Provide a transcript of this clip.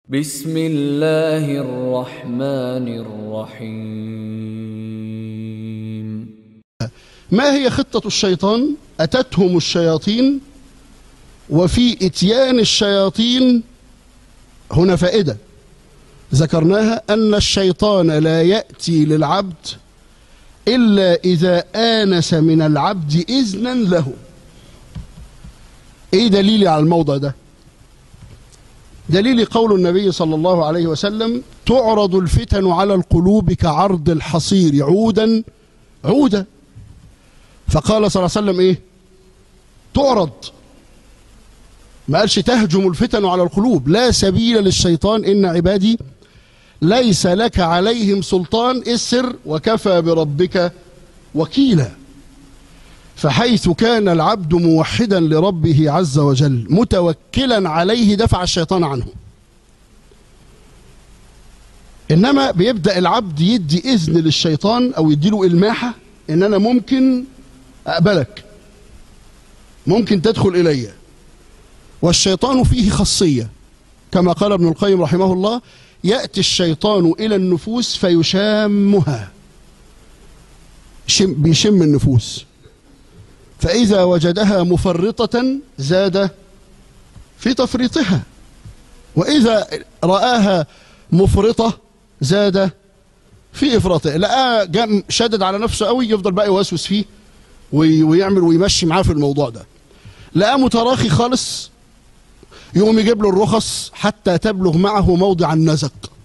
بسم الله الرحمن الرحيم ما هي خطة الشيطان أتتهم الشياطين وفي إتيان الشياطين هنا فائدة ذكرناها أن الشيطان لا يأتي للعبد إلا إذا آنس من العبد إذنا له إيه دليلي على الموضع ده دليل قول النبي صلى الله عليه وسلم تعرض الفتن على القلوب كعرض الحصير عودا عودا فقال صلى الله عليه وسلم ايه تعرض ما قالش تهجم الفتن على القلوب لا سبيل للشيطان ان عبادي ليس لك عليهم سلطان اسر وكفى بربك وكيلا فحيث كان العبد موحدا لربه عز وجل متوكلا عليه دفع الشيطان عنه انما بيبدا العبد يدي اذن للشيطان او يديله الماحه ان انا ممكن اقبلك ممكن تدخل الي والشيطان فيه خاصيه كما قال ابن القيم رحمه الله ياتي الشيطان الى النفوس فيشامها شم بيشم النفوس فاذا وجدها مفرطه زاد في تفريطها واذا راها مفرطه زاد في افراطه لقاه جام شدد على نفسه قوي يفضل بقى يوسوس فيه وي- ويعمل ويمشي معاه في الموضوع ده لقاه متراخي خالص يقوم يجيب له الرخص حتى تبلغ معه موضع النزق